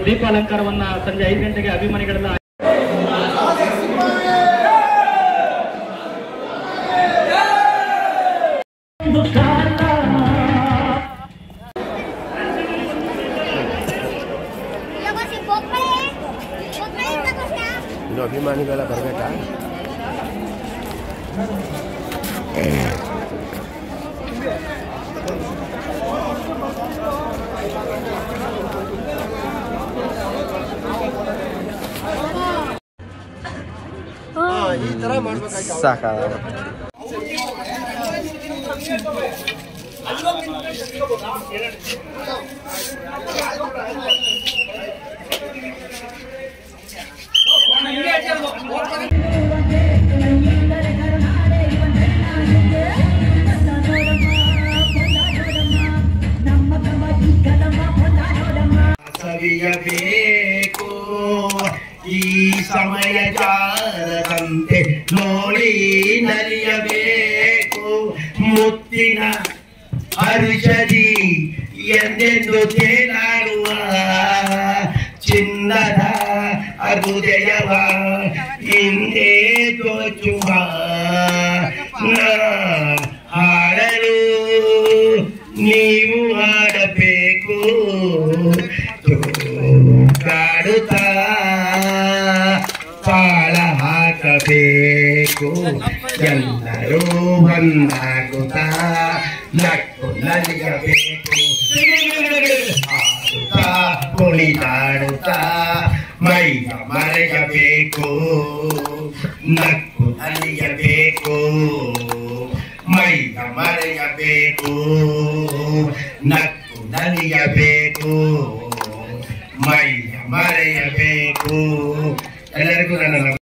ದೀಪಾಲಂಕಾರವನ್ನ ಸಂಜೆ ಐದು ಗಂಟೆಗೆ ಅಭಿಮಾನಿಗಳೆಲ್ಲ ತಗೋಸಿ ಕೊಪ್ಪಳೆ ಕೊಪ್ಪಳೆ ತಗೋಸ್ಯಾ ಇನ್ನು ಅಭಿಮಾನಿಗಳೆಲ್ಲ ಬರಬೇಕಾ ಈ ತರ ಮಾಡ್ಬೇಕಾಯ್ತು ಸಾಕ ಸವಿಯಬೇಕು ಈ ಸಮಯ ಜಾರದಂತೆ ನೋಡಿ ನಲಿಯಬೇಕು ಮುತ್ತಿನ ಹರುಷದಿ ಎಂದೆಂದು ತೇಲಾಡುವ ಚಿನ್ನದ ಅಗುದಯವ ಹಿಂದೆ ದೋಚುವ ನಾ ಹಾಡಲು ನೀವು ಆಡಬೇಕು ಕಾಡುತ್ತಾ ತಾಳ ಹಾಕಬೇಕು ಎಲ್ಲರೂ ಒಂದಾಗುತ್ತಾ ನಕ್ಕು ನಲಿಯಬೇಕು ಹಾಡುತ್ತಾ ಕುಣಿದಾಡುತ್ತಾ ಮೈಯ ಮರೆಯಬೇಕು ನಕ್ಕು ನಲಿಯಬೇಕು ಮೈಯ ಮರೆಯಬೇಕು ನಕ್ಕು ನಲಿಯಬೇಕು ಮೈಯ ಮರೆಯಬೇಕು ಎಲ್ಲರಿಗೂ ನನ್ನ